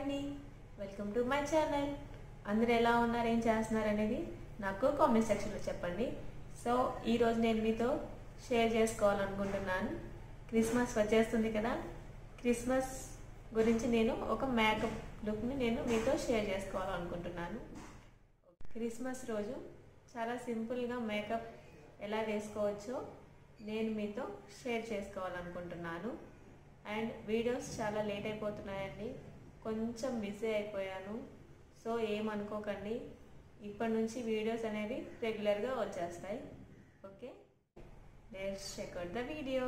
అండి welcome to my channel అందరు ఎలా ఉన్నారు ఏం చేస్తున్నారు అనేది నాకు కామెంట్ సెక్షన్లో చెప్పండి సో ఈరోజు నేను మీతో షేర్ చేసుకోవాలనుకుంటున్నాను క్రిస్మస్ వచ్చేస్తుంది కదా క్రిస్మస్ గురించి నేను ఒక మేకప్ లుక్ని నేను మీతో షేర్ చేసుకోవాలనుకుంటున్నాను క్రిస్మస్ రోజు చాలా సింపుల్గా మేకప్ ఎలా వేసుకోవచ్చో నేను మీతో షేర్ చేసుకోవాలనుకుంటున్నాను అండ్ వీడియోస్ చాలా లేట్ అయిపోతున్నాయండి కొంచెం బిజీ అయిపోయాను సో ఏమనుకోకండి ఇప్పటి నుంచి వీడియోస్ అనేవి రెగ్యులర్గా వచ్చేస్తాయి okay let's check out the video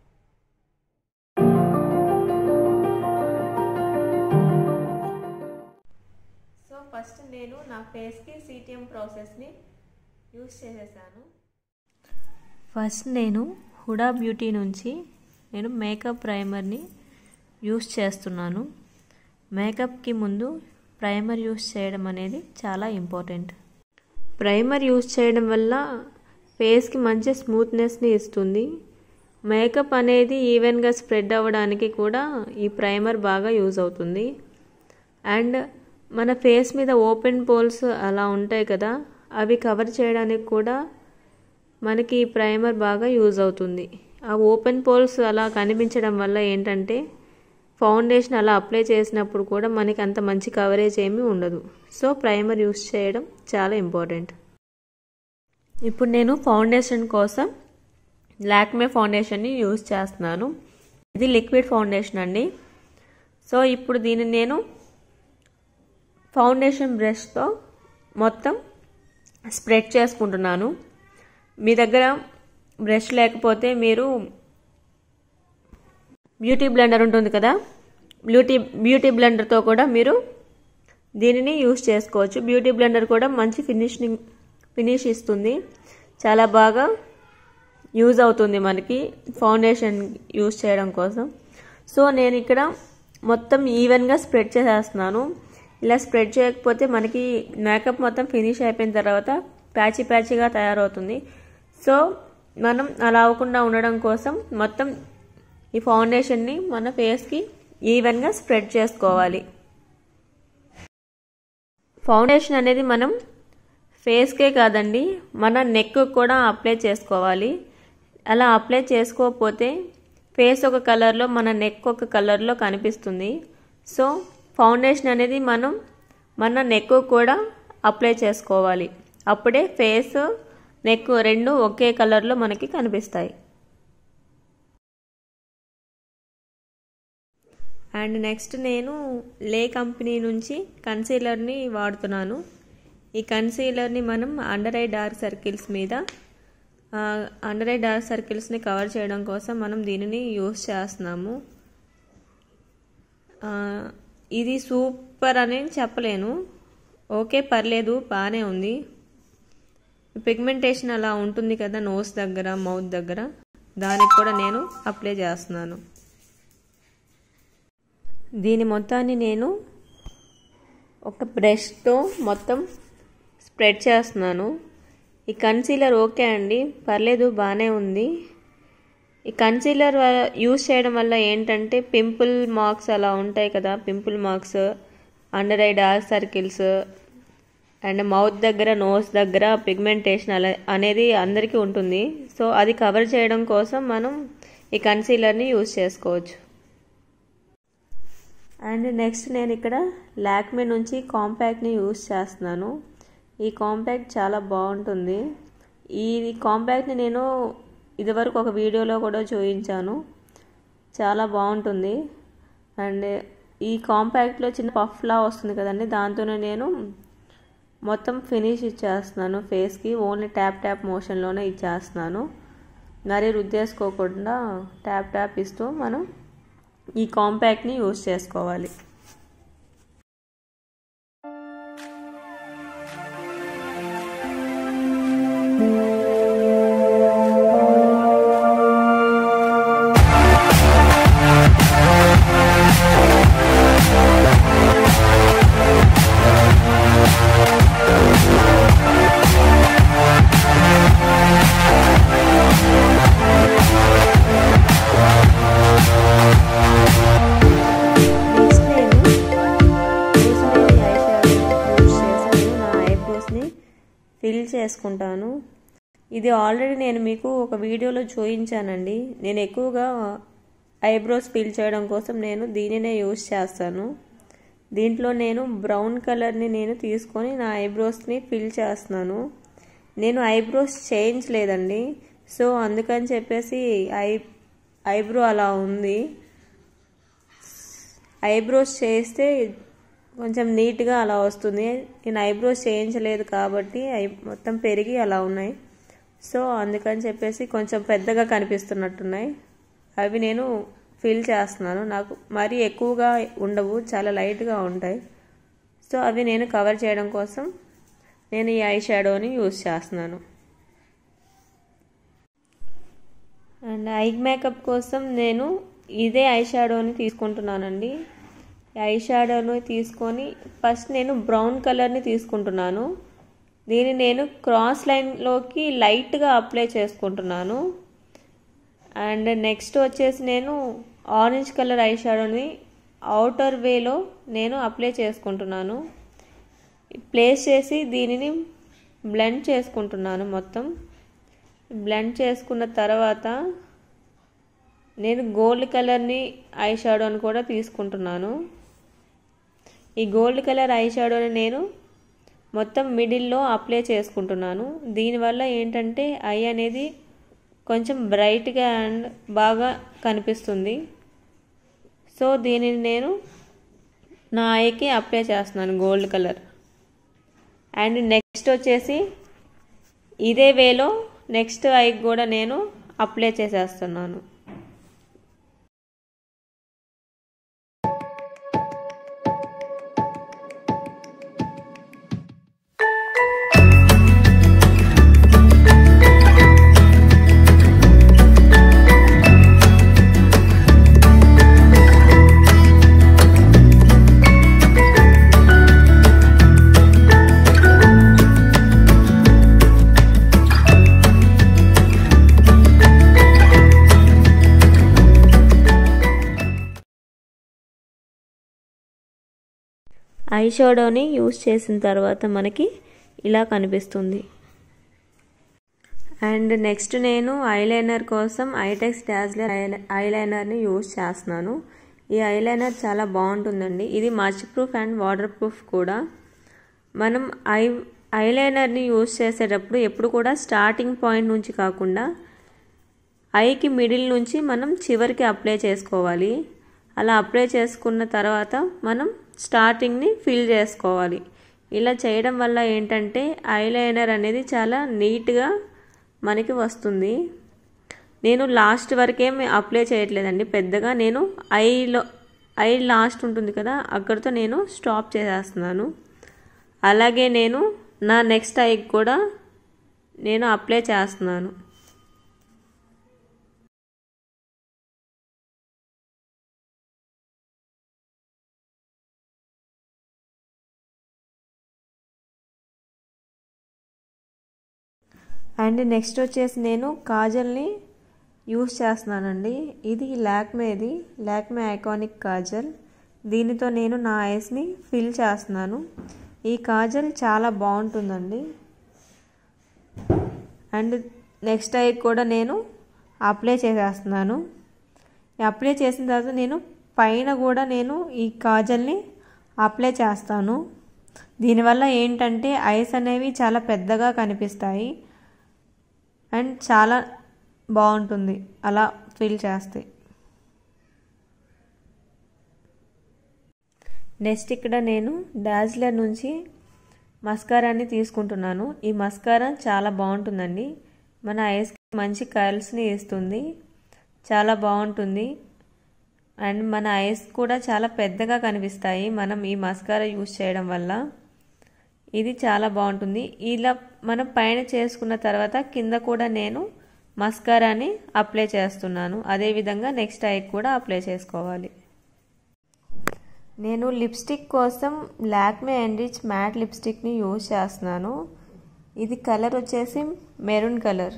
so first నేను నా ఫేస్కి సిటిఎం ప్రాసెస్ని యూస్ చేసేసాను ఫస్ట్ నేను హుడా బ్యూటీ నుంచి నేను మేకప్ ప్రైమర్ని యూస్ చేస్తున్నాను మేకప్కి ముందు ప్రైమర్ యూస్ చేయడం అనేది చాలా ఇంపార్టెంట్ ప్రైమర్ యూస్ చేయడం వల్ల ఫేస్కి మంచి స్మూత్నెస్ని ఇస్తుంది మేకప్ అనేది ఈవెన్గా స్ప్రెడ్ అవ్వడానికి కూడా ఈ ప్రైమర్ బాగా యూజ్ అవుతుంది అండ్ మన ఫేస్ మీద ఓపెన్ పోల్స్ అలా ఉంటాయి కదా అవి కవర్ చేయడానికి కూడా మనకి ఈ ప్రైమర్ బాగా యూజ్ అవుతుంది ఆ ఓపెన్ పోల్స్ అలా కనిపించడం వల్ల ఏంటంటే ఫౌండేషన్ అలా అప్లై చేసినప్పుడు కూడా మనకి అంత మంచి కవరేజ్ ఏమీ ఉండదు సో ప్రైమర్ యూస్ చేయడం చాలా ఇంపార్టెంట్ ఇప్పుడు నేను ఫౌండేషన్ కోసం లాక్మే ఫౌండేషన్ని యూజ్ చేస్తున్నాను ఇది లిక్విడ్ ఫౌండేషన్ అండి సో ఇప్పుడు దీన్ని నేను ఫౌండేషన్ బ్రష్తో మొత్తం స్ప్రెడ్ చేసుకుంటున్నాను మీ దగ్గర బ్రష్ లేకపోతే మీరు బ్యూటీ బ్లెండర్ ఉంటుంది కదా బ్యూటీ బ్యూటీ బ్లెండర్తో కూడా మీరు దీనిని యూస్ చేసుకోవచ్చు బ్యూటీ బ్లెండర్ కూడా మంచి ఫినిషింగ్ ఫినిష్ ఇస్తుంది చాలా బాగా యూజ్ అవుతుంది మనకి ఫౌండేషన్ యూజ్ చేయడం కోసం సో నేను ఇక్కడ మొత్తం ఈవెన్గా స్ప్రెడ్ చేసేస్తున్నాను ఇలా స్ప్రెడ్ చేయకపోతే మనకి మేకప్ మొత్తం ఫినిష్ అయిపోయిన తర్వాత ప్యాచీ ప్యాచీగా తయారవుతుంది సో మనం అలా అవ్వకుండా ఉండడం కోసం మొత్తం ఈ ఫౌండేషన్ని మన ఫేస్కి ఈవెన్గా స్ప్రెడ్ చేసుకోవాలి ఫౌండేషన్ అనేది మనం ఫేస్కే కాదండి మన నెక్ కూడా అప్లై చేసుకోవాలి అలా అప్లై చేసుకోకపోతే ఫేస్ ఒక కలర్లో మన నెక్ ఒక కలర్లో కనిపిస్తుంది సో ఫౌండేషన్ అనేది మనం మన నెక్ కూడా అప్లై చేసుకోవాలి అప్పుడే ఫేస్ నెక్ రెండు ఒకే కలర్లో మనకి కనిపిస్తాయి అండ్ నెక్స్ట్ నేను లే కంపెనీ నుంచి కన్సీలర్ని వాడుతున్నాను ఈ కన్సీలర్ని మనం అండర్ ఐ డార్క్ సర్కిల్స్ మీద అండర్ ఐ డార్క్ సర్కిల్స్ని కవర్ చేయడం కోసం మనం దీనిని యూస్ చేస్తున్నాము ఇది సూపర్ అని చెప్పలేను ఓకే పర్లేదు బాగానే ఉంది పిగ్మెంటేషన్ అలా ఉంటుంది కదా నోస్ దగ్గర మౌత్ దగ్గర దానికి కూడా నేను అప్లై చేస్తున్నాను దీని మొత్తాన్ని నేను ఒక బ్రష్తో మొత్తం స్ప్రెడ్ చేస్తున్నాను ఈ కన్సీలర్ ఓకే అండి పర్లేదు బాగానే ఉంది ఈ కన్సీలర్ యూస్ చేయడం వల్ల ఏంటంటే పింపుల్ మార్క్స్ అలా ఉంటాయి కదా pimple marks under eye dark circles and mouth దగ్గర నోస్ దగ్గర పిగ్మెంటేషన్ అలా అనేది అందరికీ ఉంటుంది సో అది కవర్ చేయడం కోసం మనం ఈ కన్సీలర్ని యూజ్ చేసుకోవచ్చు అండ్ నెక్స్ట్ నేను ఇక్కడ లాక్మే నుంచి కాంపాక్ట్ని యూజ్ చేస్తున్నాను ఈ కాంపాక్ట్ చాలా బాగుంటుంది ఈ కాంపాక్ట్ని నేను ఇదివరకు ఒక వీడియోలో కూడా చూపించాను చాలా బాగుంటుంది అండ్ ఈ కాంపాక్ట్లో చిన్న పఫ్లా వస్తుంది కదండి దాంతోనే నేను మొత్తం ఫినిష్ ఇచ్చేస్తున్నాను ఫేస్కి ఓన్లీ ట్యాప్ ట్యాప్ మోషన్లోనే ఇచ్చేస్తున్నాను మరీ రుద్దేసుకోకుండా ట్యాప్ ట్యాప్ ఇస్తూ మనం ఈ కాంపాక్ట్ని యూజ్ చేసుకోవాలి నెక్స్ట్ నేను చేసుకుంటాను ఇది ఆల్రెడీ నేను మీకు ఒక వీడియోలో చూపించానండి నేను ఎక్కువగా ఐబ్రోస్ ఫిల్ చేయడం కోసం నేను దీనినే యూస్ చేస్తాను దీంట్లో నేను బ్రౌన్ కలర్ని నేను తీసుకొని నా ఐబ్రోస్ని ఫిల్ చేస్తున్నాను నేను ఐబ్రోస్ చేయించలేదండి సో అందుకని చెప్పేసి ఐ ఐబ్రో అలా ఉంది ఐబ్రోస్ చేస్తే కొంచెం నీట్గా అలా వస్తుంది నేను ఐబ్రోస్ చేయించలేదు కాబట్టి ఐ మొత్తం పెరిగి అలా ఉన్నాయి సో అందుకని చెప్పేసి కొంచెం పెద్దగా కనిపిస్తున్నట్టున్నాయి అవి నేను ఫిల్ చేస్తున్నాను నాకు మరీ ఎక్కువగా ఉండవు చాలా లైట్గా ఉంటాయి సో అవి నేను కవర్ చేయడం కోసం నేను ఈ ఐ షాడోని యూస్ చేస్తున్నాను అండ్ ఐ మేకప్ కోసం నేను ఇదే ఐ షాడోని తీసుకుంటున్నానండి ఐ షాడోని తీసుకొని ఫస్ట్ నేను బ్రౌన్ కలర్ని తీసుకుంటున్నాను దీన్ని నేను క్రాస్ లైన్లోకి లైట్గా అప్లై చేసుకుంటున్నాను అండ్ నెక్స్ట్ వచ్చేసి నేను ఆరెంజ్ కలర్ ఐ షాడోని అవుటర్ వేలో నేను అప్లై చేసుకుంటున్నాను ప్లేస్ చేసి దీనిని బ్లెండ్ చేసుకుంటున్నాను మొత్తం బ్లెండ్ చేసుకున్న తర్వాత నేను గోల్డ్ కలర్ని ఐ షాడోని కూడా తీసుకుంటున్నాను ఈ గోల్డ్ కలర్ ఐ షాడోని నేను మొత్తం మిడిల్లో అప్లై చేసుకుంటున్నాను దీనివల్ల ఏంటంటే ఐ అనేది కొంచెం బ్రైట్గా అండ్ బాగా కనిపిస్తుంది సో దీనిని నేను నా ఐకి అప్లై చేస్తున్నాను గోల్డ్ కలర్ అండ్ నెక్స్ట్ వచ్చేసి ఇదే వేలో నెక్స్ట్ ఐకి కూడా నేను అప్లై చేసేస్తున్నాను ఐ షాడోని యూస్ చేసిన తర్వాత మనకి ఇలా కనిపిస్తుంది అండ్ నెక్స్ట్ నేను ఐలైనర్ కోసం ఐటెక్స్ డాజ్లర్ ఐలైనర్ని యూస్ చేస్తున్నాను ఈ ఐలైనర్ చాలా బాగుంటుందండి ఇది much proof and waterproof కూడా మనం ఐ ఐలైనర్ని యూస్ చేసేటప్పుడు ఎప్పుడు కూడా స్టార్టింగ్ పాయింట్ నుంచి కాకుండా ఐకి మిడిల్ నుంచి మనం చివరికి అప్లై చేసుకోవాలి అలా అప్లై చేసుకున్న తర్వాత మనం స్టార్టింగ్ని ఫిల్ చేసుకోవాలి ఇలా చేయడం వల్ల ఏంటంటే ఐలైనర్ అనేది చాలా నీట్గా మనకి వస్తుంది నేను లాస్ట్ వరకేం అప్లై చేయట్లేదండి పెద్దగా నేను ఐలో ఐ లాస్ట్ ఉంటుంది కదా అక్కడితో నేను స్టాప్ చేసేస్తున్నాను అలాగే నేను నా నెక్స్ట్ ఐకి కూడా నేను అప్లై చేస్తున్నాను అండ్ నెక్స్ట్ వచ్చేసి నేను కాజల్ని యూస్ చేస్తున్నానండి ఇది లాక్మేది లాక్మే ఐకానిక్ కాజల్ దీనితో నేను నా ఐస్ని ఫిల్ చేస్తున్నాను ఈ కాజల్ చాలా బాగుంటుందండి అండ్ నెక్స్ట్ ఐ కూడా నేను అప్లై చేసేస్తున్నాను అప్లై చేసిన తర్వాత నేను పైన కూడా నేను ఈ కాజల్ని అప్లై చేస్తాను దీనివల్ల ఏంటంటే ఐస్ అనేవి చాలా పెద్దగా కనిపిస్తాయి అండ్ చాలా బాగుంటుంది అలా ఫీల్ చేస్తే నెక్స్ట్ ఇక్కడ నేను డాజ్లర్ నుంచి మస్కారాన్ని తీసుకుంటున్నాను ఈ మస్కారా చాలా బాగుంటుందండి మన ఐస్కి మంచి కర్ల్స్ని ఇస్తుంది చాలా బాగుంటుంది అండ్ మన ఐస్ కూడా చాలా పెద్దగా కనిపిస్తాయి మనం ఈ మస్కారా యూస్ చేయడం వల్ల ఇది చాలా బాగుంటుంది ఇలా మనం పైన చేసుకున్న తర్వాత కింద కూడా నేను మస్కారాని అప్లై చేస్తున్నాను అదేవిధంగా నెక్స్ట్ ఐకి కూడా అప్లై చేసుకోవాలి నేను లిప్స్టిక్ కోసం లాక్మే ఎంరిచ్ మ్యాట్ లిప్స్టిక్ని యూజ్ చేస్తున్నాను ఇది కలర్ వచ్చేసి మెరూన్ కలర్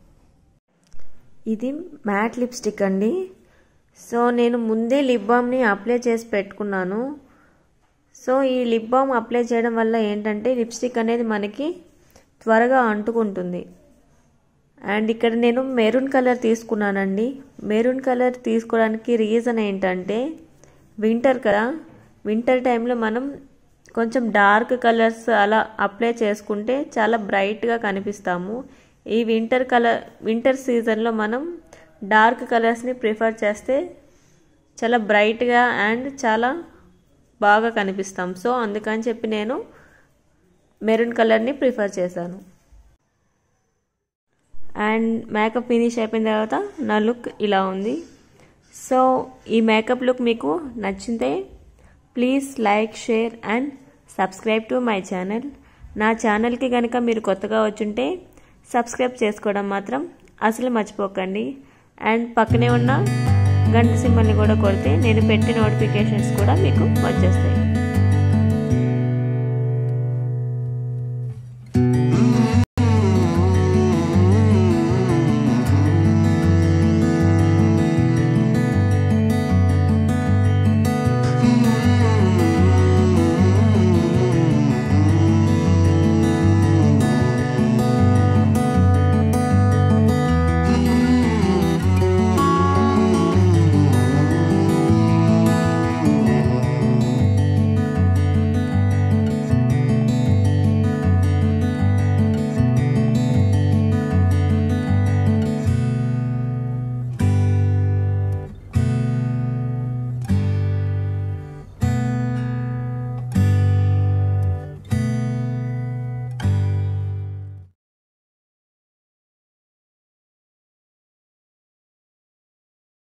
ఇది మ్యాట్ లిప్స్టిక్ అండి సో నేను ముందే లిప్ బామ్ని అప్లై చేసి పెట్టుకున్నాను సో ఈ లిప్ బామ్ అప్లై చేయడం వల్ల ఏంటంటే లిప్స్టిక్ అనేది మనకి త్వరగా అంటుకుంటుంది అండ్ ఇక్కడ నేను మెరూన్ కలర్ తీసుకున్నానండి మెరూన్ కలర్ తీసుకోవడానికి రీజన్ ఏంటంటే వింటర్ కదా వింటర్ టైంలో మనం కొంచెం డార్క్ కలర్స్ అలా అప్లై చేసుకుంటే చాలా బ్రైట్గా కనిపిస్తాము ఈ వింటర్ కలర్ వింటర్ సీజన్లో మనం డార్క్ కలర్స్ని ప్రిఫర్ చేస్తే చాలా బ్రైట్గా అండ్ చాలా బాగా కనిపిస్తాం సో అందుకని చెప్పి నేను మెరూన్ కలర్ని ప్రిఫర్ చేశాను అండ్ మేకప్ ఫినిష్ అయిపోయిన తర్వాత నా లుక్ ఇలా ఉంది సో ఈ మేకప్ లుక్ మీకు నచ్చితే please like share and subscribe to my channel నా ఛానల్కి కనుక మీరు కొత్తగా వచ్చుంటే సబ్స్క్రైబ్ చేసుకోవడం మాత్రం అసలు మర్చిపోకండి అండ్ పక్కనే ఉన్న గంట సింబల్ని కూడా కొడితే నేను పెట్టే నోటిఫికేషన్స్ కూడా మీకు వచ్చేస్తాయి